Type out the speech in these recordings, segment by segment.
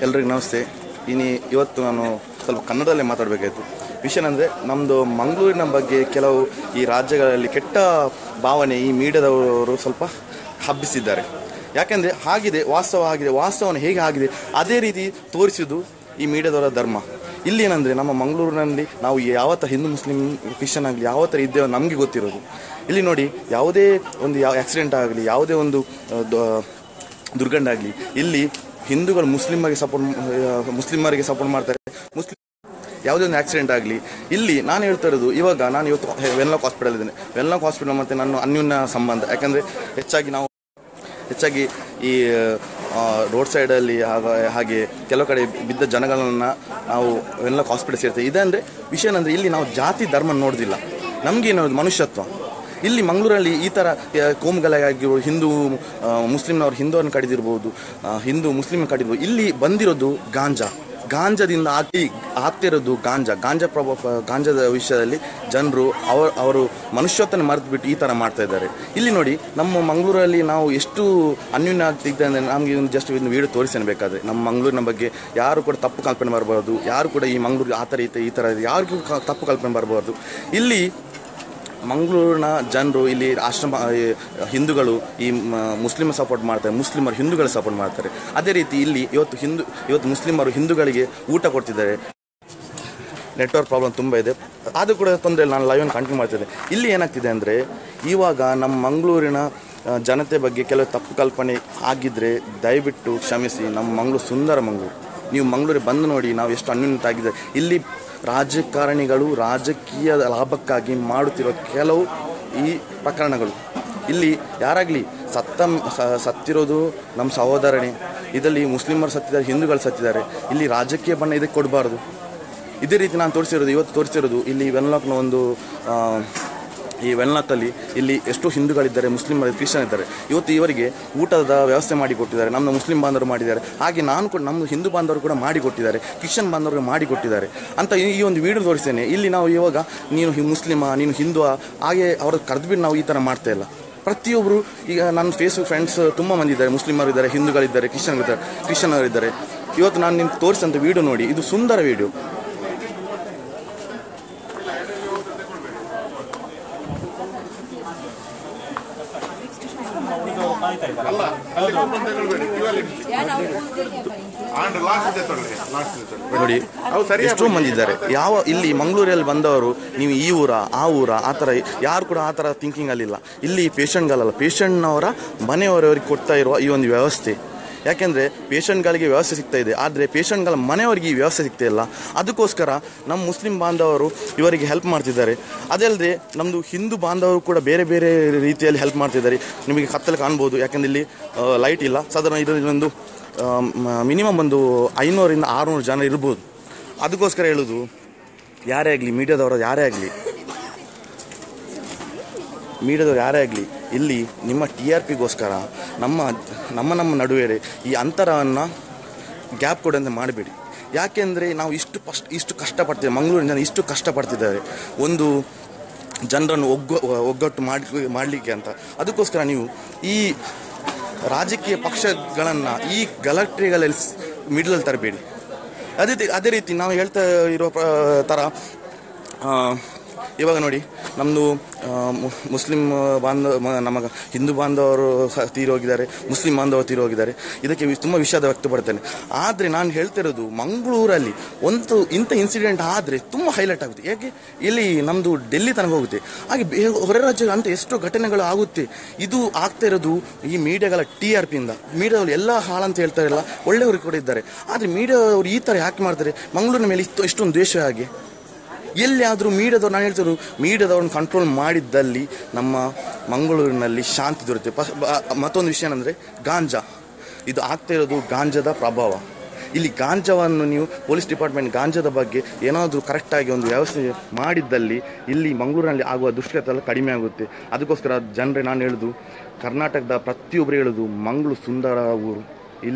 ಎಲ್ರಿಗೂ ನಮಸ್ತೆ ಇನಿ ಇವತ್ತು ನಾನು ಸ್ವಲ್ಪ ಕನ್ನಡದಲ್ಲೇ ಮಾತಾಡಬೇಕಾಯಿತು ವಿಷಯ ಅಂದರೆ ನಮ್ಮದು ಮಂಗಳೂರಿನ ಬಗ್ಗೆ ಕೆಲವು ಈ ರಾಜ್ಯಗಳಲ್ಲಿ ಕೆಟ್ಟ ಭಾವನೆ ಈ ಮೀಡಿಯಾದವರು ಸ್ವಲ್ಪ ಹಬ್ಬಿಸಿದ್ದಾರೆ ಯಾಕೆಂದರೆ ಆಗಿದೆ ವಾಸ್ತವ ಆಗಿದೆ ವಾಸ್ತವವನ್ನು ಹೇಗೆ ಆಗಿದೆ ಅದೇ ರೀತಿ ತೋರಿಸುವುದು ಈ ಮೀಡಿಯಾದವರ ಧರ್ಮ ಇಲ್ಲಿ ಏನಂದರೆ ನಮ್ಮ ಮಂಗಳೂರಿನಲ್ಲಿ ನಾವು ಯಾವ ಥರ ಹಿಂದೂ ಮುಸ್ಲಿಂ ಕ್ರಿಶ್ಚಿಯನ್ ಆಗಲಿ ಯಾವ ಥರ ಇದ್ದೇವೆ ನಮಗೆ ಗೊತ್ತಿರೋದು ಇಲ್ಲಿ ನೋಡಿ ಯಾವುದೇ ಒಂದು ಯಾವ ಆಕ್ಸಿಡೆಂಟ್ ಆಗಲಿ ಯಾವುದೇ ಒಂದು ಆ, ದ- ದುರ್ಗಂಡ ಆಗಲಿ ಇಲ್ಲಿ ಹಿಂದೂಗಳು ಮುಸ್ಲಿಮರಿಗೆ ಸಪೋರ್ಟ್ ಮುಸ್ಲಿಮರಿಗೆ ಸಪೋರ್ಟ್ ಮಾಡ್ತಾರೆ ಮುಸ್ಲಿಂ ಯಾವುದೇ ಒಂದು ಆಕ್ಸಿಡೆಂಟ್ ಆಗಲಿ ಇಲ್ಲಿ ನಾನು ಹೇಳ್ತಾ ಇರೋದು ಇವಾಗ ನಾನು ಇವತ್ತು ವೆನ್ಲಾಕ್ ಹಾಸ್ಪಿಟಲ್ ಇದ್ದೇನೆ ವೆನ್ಲಾಕ್ ಹಾಸ್ಪಿಟಲ್ ಮತ್ತು ನನ್ನ ಅನ್ಯೂನ್ಯ ಸಂಬಂಧ ಯಾಕಂದರೆ ಹೆಚ್ಚಾಗಿ ನಾವು ಹೆಚ್ಚಾಗಿ ಈ ರೋಡ್ ಸೈಡಲ್ಲಿ ಹಾಗ ಹಾಗೆ ಕೆಲವು ಕಡೆ ಬಿದ್ದ ಜನಗಳನ್ನು ನಾವು ವೆನ್ಲಾಕ್ ಹಾಸ್ಪಿಟಲ್ ಸೇರ್ತೇವೆ ಇದಂದರೆ ವಿಷಯ ಏನಂದರೆ ಇಲ್ಲಿ ನಾವು ಜಾತಿ ಧರ್ಮ ನೋಡೋದಿಲ್ಲ ನಮಗೇನೋದು ಮನುಷ್ಯತ್ವ ಇಲ್ಲಿ ಮಂಗಳೂರಲ್ಲಿ ಈ ಥರ ಆ, ಕೋಮುಗಲಾಗಿರ್ಬೋದು ಹಿಂದೂ ಆ, ಮುಸ್ಲಿಮ್ನವ್ರು ಹಿಂದೂವನ್ನು ಕಡಿದಿರ್ಬೋದು ಆ, ಹಿಂದೂ ಮುಸ್ಲಿಮ್ ಕಡಿದಿರ್ಬೋದು ಇಲ್ಲಿ ಬಂದಿರೋದು ಗಾಂಜಾ ಗಾಂಜಾದಿಂದ ಆಗಿ ಆಗ್ತಿರೋದು ಗಾಂಜಾ ಗಾಂಜಾ ಪ್ರಭಾವ ಗಾಂಜಾದ ವಿಷಯದಲ್ಲಿ ಜನರು ಅವರು ಅವರು ಮನುಷ್ಯತ್ವನ ಮರೆತುಬಿಟ್ಟು ಈ ಥರ ಮಾಡ್ತಾ ಇದ್ದಾರೆ ಇಲ್ಲಿ ನೋಡಿ ನಮ್ಮ ಮಂಗಳೂರಲ್ಲಿ ನಾವು ಎಷ್ಟು ಅನ್ಯೂನ್ಯ ಆಗ್ತಿದ್ದೆ ಅಂದರೆ ನಮಗೆ ಒಂದು ಜಸ್ಟ್ ಒಂದು ವೀಡಿಯೋ ತೋರಿಸೇನೆ ಬೇಕಾದ್ರೆ ನಮ್ಮ ಮಂಗಳೂರಿನ ಬಗ್ಗೆ ಯಾರು ಕೂಡ ತಪ್ಪು ಕಲ್ಪನೆ ಬರಬಾರ್ದು ಯಾರು ಕೂಡ ಈ ಮಂಗಳೂರಿಗೆ ಆ ಥರ ಐತೆ ಈ ಥರ ಇದೆ ಯಾರಿಗೂ ಕ- ತಪ್ಪು ಕಲ್ಪನೆ ಬರಬಾರ್ದು ಇಲ್ಲಿ ಮಂಗಳೂರಿನ ಜನರು ಇಲ್ಲಿ ಆಶ್ರಮ ಈ ಹಿಂದೂಗಳು ಈ ಮ- ಮುಸ್ಲಿಮ್ ಸಪೋರ್ಟ್ ಮಾಡ್ತಾರೆ ಮುಸ್ಲಿಮರು ಹಿಂದೂಗಳು ಸಪೋರ್ಟ್ ಮಾಡ್ತಾರೆ ಅದೇ ರೀತಿ ಇಲ್ಲಿ ಇವತ್ತು ಹಿಂದೂ ಇವತ್ತು ಮುಸ್ಲಿಮರು ಹಿಂದೂಗಳಿಗೆ ಊಟ ಕೊಡ್ತಿದ್ದಾರೆ ನೆಟ್ವರ್ಕ್ ಪ್ರಾಬ್ಲಮ್ ತುಂಬ ಇದೆ ಆದರೂ ಕೂಡ ತೊಂದರೆ ಇಲ್ಲ ನಾನು ಲೈವನ್ನು ಕಂಟಿನ್ಯೂ ಮಾಡ್ತಿದ್ದೆ ಇಲ್ಲಿ ಏನಾಗ್ತಿದೆ ಅಂದರೆ ಇವಾಗ ನಮ್ಮ ಮಂಗಳೂರಿನ ಆ, ಜನತೆ ಬಗ್ಗೆ ಕೆಲವು ತಪ್ಪು ಕಲ್ಪನೆ ಆಗಿದ್ದರೆ ದಯವಿಟ್ಟು ಕ್ಷಮಿಸಿ ನಮ್ಮ ಮಂಗಳೂರು ಸುಂದರ ಮಂಗಳೂರು ನೀವು ಮಂಗಳೂರಿಗೆ ಬಂದು ನೋಡಿ ನಾವು ಎಷ್ಟು ಅನ್ಯೂನ್ಯತೆ ಆಗಿದೆ ಇಲ್ಲಿ ರಾಜಕಾರಣಿಗಳು ರಾಜಕೀಯ ಲಾಭಕ್ಕಾಗಿ ಮಾಡುತ್ತಿರುವ ಕೆಲವು ಈ ಪ್ರಕರಣಗಳು ಇಲ್ಲಿ ಯಾರಾಗಲಿ ಸತ್ತ ಸ- ಸತ್ತಿರೋದು ನಮ್ಮ ಸಹೋದರನೇ ಇದರಲ್ಲಿ ಮುಸ್ಲಿಮರು ಸತ್ತಿದ್ದಾರೆ ಹಿಂದೂಗಳು ಸತ್ತಿದ್ದಾರೆ ಇಲ್ಲಿ ರಾಜಕೀಯ ಬಣ್ಣ ಇದಕ್ಕೆ ಕೊಡಬಾರ್ದು ಇದೇ ರೀತಿ ನಾನು ತೋರಿಸಿರೋದು ಇವತ್ತು ತೋರಿಸಿರೋದು ಇಲ್ಲಿ ವೆನ್ಲಾಕ್ನ ಒಂದು ಆ, ಈ ವೆನ್ಲಾಕಲ್ಲಿ ಇಲ್ಲಿ ಎಷ್ಟೋ ಹಿಂದೂಗಳಿದ್ದಾರೆ ಮುಸ್ಲಿಮರು ಕ್ರಿಶ್ಚಿಯನ್ ಇದ್ದಾರೆ ಇವತ್ತು ಇವರಿಗೆ ಊಟದ ವ್ಯವಸ್ಥೆ ಮಾಡಿಕೊಟ್ಟಿದ್ದಾರೆ ನಮ್ಮ ಮುಸ್ಲಿಂ ಬಾಂಧವರು ಮಾಡಿದ್ದಾರೆ ಹಾಗೆ ನಾನು ಕೂಡ ನಮ್ಮ ಹಿಂದೂ ಬಾಂಧವರು ಕೂಡ ಮಾಡಿಕೊಟ್ಟಿದ್ದಾರೆ ಕ್ರಿಶ್ಚಿಯನ್ ಬಾಂಧವರು ಮಾಡಿಕೊಟ್ಟಿದ್ದಾರೆ ಅಂತ ಈ ಈ ಒಂದು ವಿಡಿಯೋ ತೋರಿಸ್ತೇನೆ ಇಲ್ಲಿ ನಾವು ಇವಾಗ ನೀನು ಹಿ- ಮುಸ್ಲಿಮ ನೀನು ಹಿಂದೂ ಹಾಗೆ ಅವ್ರ ಕರೆದ್ಬಿಟ್ಟು ನಾವು ಈ ಥರ ಮಾಡ್ತಾ ಇಲ್ಲ ಪ್ರತಿಯೊಬ್ಬರು ಈಗ ನನ್ನ ಫೇಸ್ಬುಕ್ ಫ್ರೆಂಡ್ಸ್ ತುಂಬ ಮಂದಿ ಇದ್ದಾರೆ ಮುಸ್ಲಿಮರು ಇದ್ದಾರೆ ಹಿಂದೂಗಳಿದ್ದಾರೆ ಕ್ರಿಶ್ಚಿಯನ್ ಇದ್ದಾರೆ ಕ್ರಿಶ್ಚಿಯನ್ ಇದ್ದಾರೆ ಇವತ್ತು ನಾನು ನಿಮ್ಗೆ ತೋರಿಸಿದಂಥ ವಿಡಿಯೋ ನೋಡಿ ಇದು ಸುಂದರ ವಿಡಿಯೋ ನೋಡಿ ಎಷ್ಟೋ ಮಂದಿ ಇದ್ದಾರೆ ಯಾವ ಇಲ್ಲಿ ಮಂಗಳೂರಲ್ಲಿ ಬಂದವರು ನೀವು ಈ ಊರ ಆ ಊರ ಆ ಥರ ಯಾರು ಕೂಡ ಆ ಥರ ಥಿಂಕಿಂಗ್ ಅಲ್ಲಿಲ್ಲ ಇಲ್ಲಿ ಪೇಷಂಟ್ಗಳಲ್ಲ ಪೇಷಂಟ್ನವರ ಮನೆಯವರವರಿಗೆ ಕೊಡ್ತಾ ಇರುವ ಈ ಒಂದು ವ್ಯವಸ್ಥೆ ಯಾಕೆಂದರೆ ಪೇಷಂಟ್ಗಳಿಗೆ ವ್ಯವಸ್ಥೆ ಸಿಗ್ತಾ ಇದೆ ಆದರೆ ಪೇಷಂಟ್ಗಳ ಮನೆಯವರಿಗೆ ಈ ವ್ಯವಸ್ಥೆ ಸಿಗ್ತಾ ಇಲ್ಲ ಅದಕ್ಕೋಸ್ಕರ ನಮ್ಮ ಮುಸ್ಲಿಂ ಬಾಂಧವರು ಇವರಿಗೆ ಹೆಲ್ಪ್ ಮಾಡ್ತಿದ್ದಾರೆ ಅದಲ್ಲದೆ ನಮ್ಮದು ಹಿಂದೂ ಬಾಂಧವರು ಕೂಡ ಬೇರೆ ಬೇರೆ ರೀತಿಯಲ್ಲಿ ಹೆಲ್ಪ್ ಮಾಡ್ತಿದ್ದಾರೆ ನಿಮಗೆ ಕತ್ತಲು ಕಾಣ್ಬೋದು ಯಾಕೆಂದ್ರೆ ಇಲ್ಲಿ ಲೈಟ್ ಇಲ್ಲ ಸಾಧಾರಣ ಇದರಲ್ಲಿ ಒಂದು ಮಿನಿಮಮ್ ಒಂದು ಐನೂರಿಂದ ಆರುನೂರು ಜನ ಇರ್ಬೋದು ಅದಕ್ಕೋಸ್ಕರ ಹೇಳೋದು ಯಾರೇ ಆಗಲಿ ಮೀಡಿಯಾದವರು ಯಾರೇ ಆಗಲಿ ಮೀಡಿಯಾದವ್ರು ಯಾರೇ ಆಗಲಿ ಇಲ್ಲಿ ನಿಮ್ಮ ಟಿ ಆರ್ ಪಿಗೋಸ್ಕರ ನಮ್ಮ ನಮ್ಮ ನಮ್ಮ ನಡುವೆ ಈ ಅಂತರವನ್ನು ಗ್ಯಾಪ್ ಕೊಡಂತೆ ಮಾಡಬೇಡಿ ಯಾಕೆಂದರೆ ನಾವು ಇಷ್ಟು ಫಸ್ಟ್ ಇಷ್ಟು ಕಷ್ಟಪಡ್ತೇವೆ ಮಂಗಳೂರಿನ ಜನ ಇಷ್ಟು ಕಷ್ಟಪಡ್ತಿದ್ದಾರೆ ಒಂದು ಜನರನ್ನು ಒಗ್ಗು ಒಗ್ಗಟ್ಟು ಮಾಡಿ ಮಾಡಲಿಕ್ಕೆ ಅಂತ ಅದಕ್ಕೋಸ್ಕರ ನೀವು ಈ ರಾಜಕೀಯ ಪಕ್ಷಗಳನ್ನು ಈ ಗಲಾಟೆಗಳಲ್ಲಿ ಮಿಡ್ಲಲ್ಲಿ ತರಬೇಡಿ ಅದೇ ತಿ- ಅದೇ ರೀತಿ ನಾವು ಹೇಳ್ತಾ ಇರೋ ಪ್ರ- ಥರ ಆ, ಇವಾಗ ನೋಡಿ ನಮ್ಮದು ಮುಸ್ಲಿಂ ಬಾಂಧವ ಮ- ನಮ್ಮ ಹಿಂದೂ ಬಾಂಧವರು ಸಹ ತೀರೋಗಿದ್ದಾರೆ ಮುಸ್ಲಿಂ ಬಾಂಧವರು ತೀರೋಗಿದ್ದಾರೆ ಇದಕ್ಕೆ ವಿ- ತುಂಬ ವಿಷಾದ ವ್ಯಕ್ತಪಡ್ತೇನೆ ಆದರೆ ನಾನು ಹೇಳ್ತಿರೋದು ಮಂಗಳೂರಲ್ಲಿ ಒಂದು ಇಂಥ ಇನ್ಸಿಡೆಂಟ್ ಆದರೆ ತುಂಬ ಹೈಲೈಟ್ ಆಗುತ್ತೆ ಯಾಕೆ ಇಲ್ಲಿ ನಮ್ಮದು ಡೆಲ್ಲಿ ತನಕ ಹೋಗುತ್ತೆ ಹಾಗೆ ಬೇ ಹೊರ ರಾಜ್ಯ ಅಂತ ಎಷ್ಟೋ ಘಟನೆಗಳು ಆಗುತ್ತೆ ಇದು ಆಗ್ತಾ ಇರೋದು ಈ ಮೀಡಿಯಾಗಳ ಟಿ ಆರ್ ಪಿಯಿಂದ ಮೀಡಿಯಾದವರು ಎಲ್ಲ ಹಾಳಂತ ಹೇಳ್ತಾರಲ್ಲ ಒಳ್ಳೆಯವರು ಕೂಡ ಇದ್ದಾರೆ ಆದರೆ ಮೀಡಿಯಾದವರು ಈ ಥರ ಯಾಕೆ ಮಾಡ್ತಾರೆ ಮಂಗಳೂರಿನ ಮೇಲೆ ಇಷ್ಟು ಇಷ್ಟೊಂದು ದ್ವೇಷ ಹಾಗೆ ಎಲ್ಲಿಯಾದರೂ ಮೀಡಿಯಾದವ್ರು ನಾನು ಹೇಳ್ತಿರೋದು ಮೀಡಿಯಾದವ್ರನ್ನ ಕಂಟ್ರೋಲ್ ಮಾಡಿದ್ದಲ್ಲಿ ನಮ್ಮ ಮಂಗಳೂರಿನಲ್ಲಿ ಶಾಂತಿ ದೊರೆಯುತ್ತೆ ಪ- ಬ- ಮತ್ತೊಂದು ವಿಷಯ ಏನಂದರೆ ಗಾಂಜಾ ಇದು ಆಗ್ತಾ ಇರೋದು ಗಾಂಜಾದ ಪ್ರಭಾವ ಇಲ್ಲಿ ಗಾಂಜಾವನ್ನು ನೀವು ಪೊಲೀಸ್ ಡಿಪಾರ್ಟ್ಮೆಂಟ್ ಗಾಂಜಾದ ಬಗ್ಗೆ ಏನಾದರೂ ಕರೆಕ್ಟಾಗಿ ಒಂದು ವ್ಯವಸ್ಥೆ ಮಾಡಿದ್ದಲ್ಲಿ ಇಲ್ಲಿ ಮಂಗಳೂರಿನಲ್ಲಿ ಆಗುವ ದುಷ್ಕೃತ ಎಲ್ಲ ಕಡಿಮೆ ಆಗುತ್ತೆ ಅದಕ್ಕೋಸ್ಕರ ಜನರೇ ನಾನು ಹೇಳೋದು ಕರ್ನಾಟಕದ ಪ್ರತಿಯೊಬ್ಬರು ಹೇಳೋದು ಮಂಗಳೂರು ಸುಂದರ ಊರು ಇಲ್ಲಿ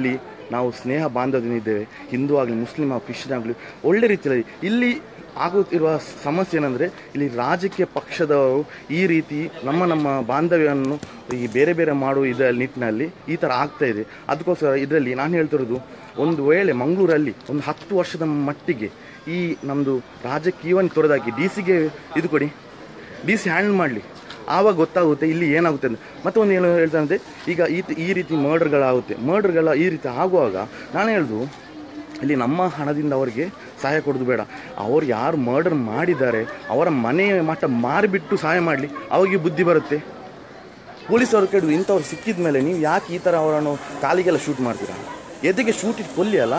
ನಾವು ಸ್ನೇಹ ಬಾಂಧವ್ಯದಿದ್ದೇವೆ ಹಿಂದೂ ಆಗಲಿ ಮುಸ್ಲಿಂ ಆಗಲಿ ಕ್ರಿಶ್ಚಿಯನ್ ಆಗಲಿ ಒಳ್ಳೆ ರೀತಿಯಲ್ಲಿ ಇಲ್ಲಿ ಆಗುತ್ತಿರುವ ಸಮಸ್ಯೆ ಏನಂದರೆ ಇಲ್ಲಿ ರಾಜಕೀಯ ಪಕ್ಷದವರು ಈ ರೀತಿ ನಮ್ಮ ನಮ್ಮ ಬಾಂಧವ್ಯವನ್ನು ಈ ಬೇರೆ ಬೇರೆ ಮಾಡುವ ಇದರ ನಿಟ್ಟಿನಲ್ಲಿ ಈ ಥರ ಆಗ್ತಾ ಇದೆ ಅದಕ್ಕೋಸ್ಕರ ಇದರಲ್ಲಿ ನಾನು ಹೇಳ್ತಿರೋದು ಒಂದು ವೇಳೆ ಮಂಗಳೂರಲ್ಲಿ ಒಂದು ಹತ್ತು ವರ್ಷದ ಮಟ್ಟಿಗೆ ಈ ನಮ್ಮದು ರಾಜಕೀಯವನ್ನು ತೊರೆದಾಕಿ ಡಿ ಸಿಗೆ ಇದು ಕೊಡಿ ಡಿ ಸಿ ಹ್ಯಾಂಡಲ್ ಮಾಡಲಿ ಆವಾಗ ಗೊತ್ತಾಗುತ್ತೆ ಇಲ್ಲಿ ಏನಾಗುತ್ತೆ ಅಂತ ಮತ್ತೆ ಒಂದು ಏನು ಹೇಳ್ತಾನಂತೆ ಈಗ ಈ ಈ ರೀತಿ ಮರ್ಡರ್ಗಳಾಗುತ್ತೆ ಮರ್ಡರ್ಗಳ ಈ ರೀತಿ ಆಗುವಾಗ ನಾನು ಹೇಳ್ದು ಇಲ್ಲಿ ನಮ್ಮ ಹಣದಿಂದ ಅವರಿಗೆ ಸಹಾಯ ಕೊಡೋದು ಬೇಡ ಅವ್ರು ಯಾರು ಮರ್ಡರ್ ಮಾಡಿದ್ದಾರೆ ಅವರ ಮನೆ ಮಟ್ಟ ಮಾರಿಬಿಟ್ಟು ಸಹಾಯ ಮಾಡಲಿ ಅವಾಗ ಬುದ್ಧಿ ಬರುತ್ತೆ ಪೊಲೀಸರು ಕೇಳಿದ್ರು ಇಂಥವ್ರು ಸಿಕ್ಕಿದ ಮೇಲೆ ನೀವು ಯಾಕೆ ಈ ಥರ ಅವರನ್ನು ಕಾಲಿಗೆಲ್ಲ ಶೂಟ್ ಮಾಡ್ತೀರಾ ಎದೆಗೆ ಶೂಟ್ ಇಟ್ಟು ಕೊಲ್ಲಿ ಅಲ್ಲ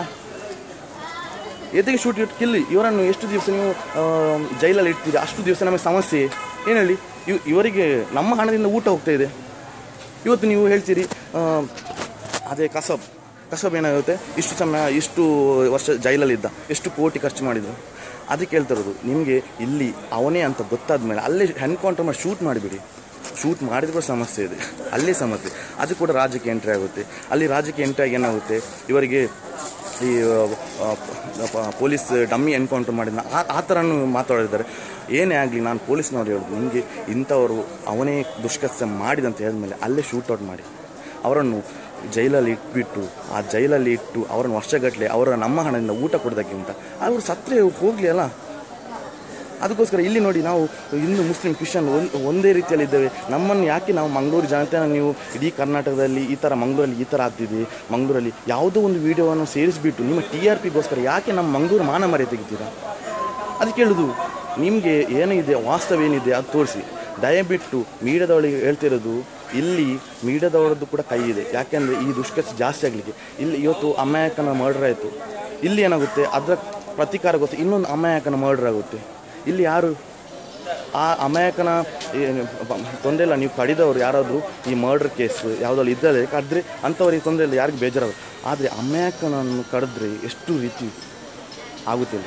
ಎದೆಗೆ ಶೂಟ್ ಇಟ್ಟು ಕಿಲ್ಲಿ ಇವರನ್ನು ಎಷ್ಟು ದಿವಸ ನೀವು ಆ, ಜೈಲಲ್ಲಿ ಇಡ್ತೀರಿ ಅಷ್ಟು ದಿವಸ ನಮಗೆ ಸಮಸ್ಯೆ ಏನು ಹೇಳಿ ಇವ್ ಇವರಿಗೆ ನಮ್ಮ ಹಣದಿಂದ ಊಟ ಹೋಗ್ತಾ ಇದೆ ಇವತ್ತು ನೀವು ಹೇಳ್ತೀರಿ ಆ, ಅದೇ ಕಸಬ್ ಕಸಬ್ ಏನಾಗುತ್ತೆ ಇಷ್ಟು ಸಮಯ ಇಷ್ಟು ವರ್ಷ ಜೈಲಲ್ಲಿದ್ದ ಎಷ್ಟು ಕೋಟಿ ಖರ್ಚು ಮಾಡಿದ್ರು ಅದಕ್ಕೆ ಹೇಳ್ತಿರೋದು ನಿಮಗೆ ಇಲ್ಲಿ ಅವನೇ ಅಂತ ಗೊತ್ತಾದ ಮೇಲೆ ಅಲ್ಲೇ ಎನ್ಕೌಂಟರ್ ಮಾಡಿ ಶೂಟ್ ಮಾಡಿಬಿಡಿ ಶೂಟ್ ಮಾಡಿದ್ರು ಕೂಡ ಸಮಸ್ಯೆ ಇದೆ ಅಲ್ಲೇ ಸಮಸ್ಯೆ ಅದು ಕೂಡ ರಾಜ್ಯಕ್ಕೆ ಎಂಟ್ರಿ ಆಗುತ್ತೆ ಅಲ್ಲಿ ರಾಜ್ಯಕ್ಕೆ ಎಂಟ್ರಿ ಆಗಿ ಏನಾಗುತ್ತೆ ಇವರಿಗೆ ಈ ಆ, ಪ- ಪೊಲೀಸ್ ಡಮ್ಮಿ ಎನ್ಕೌಂಟರ್ ಮಾಡಿದ ಆ ಆ ಥರನೂ ಮಾತಾಡಿದ್ದಾರೆ ಏನೇ ಆಗಲಿ ನಾನು ಪೊಲೀಸ್ನವ್ರು ಹೇಳೋದು ನಿಮಗೆ ಇಂಥವರು ಅವನೇ ದುಷ್ಕರ್ಷ ಮಾಡಿದಂತ ಹೇಳಿದ್ಮೇಲೆ ಅಲ್ಲೇ ಶೂಟೌಟ್ ಮಾಡಿ ಅವರನ್ನು ಜೈಲಲ್ಲಿ ಇಟ್ಬಿಟ್ಟು ಆ ಜೈಲಲ್ಲಿ ಇಟ್ಟು ಅವರನ್ನು ವರ್ಷಗಟ್ಟಲೆ ಅವರ ನಮ್ಮ ಹಣದಿಂದ ಊಟ ಕೊಡೋದಕ್ಕಿಂತ ಅವರು ಸತ್ತರೆ ಹೋಗಲಿ ಅಲ್ಲ ಅದಕ್ಕೋಸ್ಕರ ಇಲ್ಲಿ ನೋಡಿ ನಾವು ಹಿಂದೂ ಮುಸ್ಲಿಂ ಕ್ರಿಶ್ಚಿಯನ್ ಒಂದು ಒಂದೇ ರೀತಿಯಲ್ಲಿ ಇದ್ದೇವೆ ನಮ್ಮನ್ನು ಯಾಕೆ ನಾವು ಮಂಗಳೂರು ಜನತೆನ ನೀವು ಇಡೀ ಕರ್ನಾಟಕದಲ್ಲಿ ಈ ಥರ ಮಂಗಳೂರಲ್ಲಿ ಈ ಥರ ಆಗ್ತಿದೆ ಮಂಗಳೂರಲ್ಲಿ ಯಾವುದೋ ಒಂದು ವಿಡಿಯೋವನ್ನು ಸೇರಿಸಿಬಿಟ್ಟು ನಿಮ್ಮ ಟಿ ಆರ್ ಪಿಗೋಸ್ಕರ ಯಾಕೆ ನಮ್ಮ ಮಂಗಳೂರು ಮಾನ ಮರ್ಯಾದೆ ತೆಗಿತೀರಾ ಅದಕ್ಕೆ ಹೇಳುದು ನಿಮಗೆ ಏನಿದೆ ವಾಸ್ತವ ಏನಿದೆ ಅದು ತೋರಿಸಿ ದಯವಿಟ್ಟು ಮೀಡಿಯಾದವಳಿಗೆ ಹೇಳ್ತಿರೋದು ಇಲ್ಲಿ ಮೀಡಿಯಾದವರದ್ದು ಕೂಡ ಕೈ ಇದೆ ಯಾಕೆಂದರೆ ಈ ದುಷ್ಕರ್ಷ ಜಾಸ್ತಿ ಆಗಲಿಕ್ಕೆ ಇಲ್ಲಿ ಇವತ್ತು ಅಮಾಯಕನ ಮರ್ಡರ್ ಆಯಿತು ಇಲ್ಲಿ ಏನಾಗುತ್ತೆ ಅದರ ಪ್ರತೀಕಾರಗೋಸ್ಕರ ಇನ್ನೊಂದು ಅಮಾಯಕನ ಮರ್ಡರ್ ಆಗುತ್ತೆ ಇಲ್ಲಿ ಯಾರು ಆ ಅಮಾಯಕನ ತೊಂದರೆ ಇಲ್ಲ ನೀವು ಕಡಿದವರು ಯಾರಾದರೂ ಈ ಮರ್ಡರ್ ಕೇಸ್ ಯಾವುದಾದ್ರು ಇದ್ದರೆ ಕಡಿದ್ರೆ ಅಂಥವ್ರಿಗೆ ತೊಂದರೆ ಇಲ್ಲ ಯಾರಿಗೆ ಬೇಜಾರಾಗುತ್ತೆ ಆದರೆ ಅಮಾಯಕನನ್ನು ಕಡಿದ್ರೆ ಎಷ್ಟು ರೀತಿ ಆಗುತ್ತಿಲ್ಲ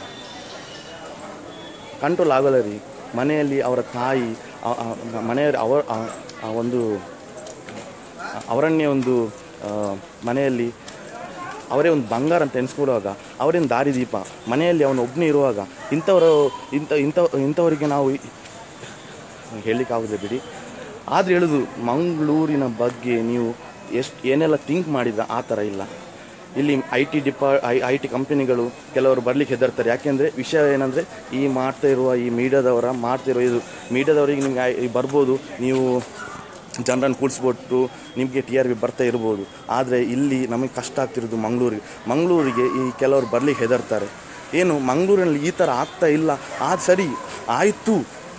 ಕಂಟ್ರೋಲ್ ಆಗೋಲ್ಲ ರೀ ಮನೆಯಲ್ಲಿ ಅವರ ತಾಯಿ ಆ- ಆ- ಮನೆಯ ಅವರ ಆ- ಆ ಒಂದು ಅವರನ್ನೇ ಒಂದು ಆ, ಮನೆಯಲ್ಲಿ ಅವರೇ ಒಂದು ಬಂಗಾರ ಅಂತ ಎನಿಸ್ಕೊಳ್ಳುವಾಗ ಅವರೇನು ದಾರಿದೀಪ ಮನೆಯಲ್ಲಿ ಅವನು ಒಬ್ಬನೇ ಇರುವಾಗ ಇಂಥವರು ಇಂಥ ಇಂಥ ಇಂಥವರಿಗೆ ನಾವು ಹೇಳಲಿಕ್ಕಾಗೋದಿಲ್ಲ ಬಿಡಿ ಆದರೆ ಹೇಳೋದು ಮಂಗಳೂರಿನ ಬಗ್ಗೆ ನೀವು ಎಷ್ಟು ಏನೆಲ್ಲ ಥಿಂಕ್ ಮಾಡಿದ್ರ ಆ ಥರ ಇಲ್ಲ ಇಲ್ಲಿ ಐ ಟಿ ಡಿಪಾ ಐ ಐ ಟಿ ಕಂಪನಿಗಳು ಕೆಲವರು ಬರ್ಲಿಕ್ಕೆ ಹೆದರ್ತಾರೆ ಯಾಕೆಂದರೆ ವಿಷಯ ಏನಂದರೆ ಈ ಮಾಡ್ತಾ ಇರುವ ಈ ಮೀಡಿಯಾದವರ ಮಾಡ್ತಾ ಇರೋ ಇದು ಮೀಡಿಯಾದವರಿಗೆ ನಿಮಗೆ ಐ- ಬರ್ಬೋದು ನೀವು ಜನರನ್ನು ಕೂಡಿಸ್ಬಿಟ್ಟು ನಿಮಗೆ ಟಿ ಆರ್ ಬಿ ಬರ್ತಾ ಇರ್ಬೋದು ಆದರೆ ಇಲ್ಲಿ ನಮಗೆ ಕಷ್ಟ ಆಗ್ತಿರೋದು ಮಂಗಳೂರಿಗೆ ಮಂಗಳೂರಿಗೆ ಈ ಕೆಲವರು ಬರ್ಲಿಕ್ಕೆ ಹೆದರ್ತಾರೆ ಏನು ಮಂಗಳೂರಿನಲ್ಲಿ ಈ ಥರ ಆಗ್ತಾ ಇಲ್ಲ ಅದು ಸರಿ ಆಯಿತು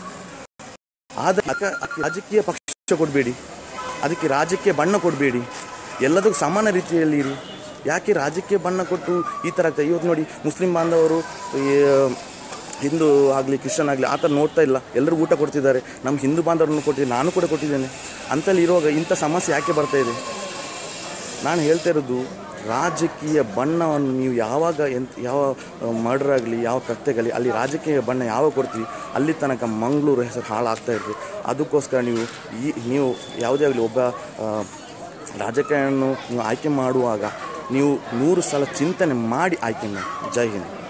ಆದರೆ ಅಕ- ಅಕ- ರಾಜಕೀಯ ಪಕ್ಷ ಕೊಡಬೇಡಿ ಅದಕ್ಕೆ ರಾಜಕೀಯ ಬಣ್ಣ ಕೊಡಬೇಡಿ ಎಲ್ಲದಕ್ಕೂ ಸಮಾನ ರೀತಿಯಲ್ಲಿ ಇರಿ ಯಾಕೆ ರಾಜಕೀಯ ಬಣ್ಣ ಕೊಟ್ಟು ಈ ಥರ ಆಗ್ತದೆ ಇವತ್ತು ನೋಡಿ ಮುಸ್ಲಿಂ ಬಾಂಧವರು ಈ, ಹಿಂದೂ ಆಗಲಿ ಕ್ರಿಶ್ಚಿಯನ್ ಆಗಲಿ ಆ ಥರ ನೋಡ್ತಾ ಇಲ್ಲ ಎಲ್ಲರಿಗೂ ಊಟ ಕೊಡ್ತಿದ್ದಾರೆ ನಮ್ಮ ಹಿಂದೂ ಬಾಂಧವರನ್ನು ಕೊಟ್ಟಿದ್ದೀನಿ ನಾನು ಕೂಡ ಕೊಟ್ಟಿದ್ದೇನೆ ಅಂತಲ್ಲಿ ಇರುವಾಗ ಇಂಥ ಸಮಸ್ಯೆ ಯಾಕೆ ಬರ್ತಾ ಇದೆ ನಾನು ಹೇಳ್ತಾ ಇರೋದು ರಾಜಕೀಯ ಬಣ್ಣವನ್ನು ನೀವು ಯಾವಾಗ ಎಂತ ಯಾವ ಮರ್ಡರ್ ಆಗಲಿ ಯಾವ ಕತ್ತೆಗಲಿ ಅಲ್ಲಿ ರಾಜಕೀಯ ಬಣ್ಣ ಯಾವಾಗ ಕೊಡ್ತೀವಿ ಅಲ್ಲಿ ತನಕ ಮಂಗಳೂರು ಹೆಸರು ಹಾಳಾಗ್ತಾ ಇರ್ತದೆ ಅದಕ್ಕೋಸ್ಕರ ನೀವು ಈ ನೀವು ಯಾವುದೇ ಆಗಲಿ ಒಬ್ಬ ಆ, ರಾಜಕಾರಣಿಯನ್ನು ನೀವು ಆಯ್ಕೆ ಮಾಡುವಾಗ ನೀವು ನೂರು ಸಲ ಚಿಂತನೆ ಮಾಡಿ ಆಯ್ಕೆ ಮಾಡಿ ಜೈ ಹಿಂದ್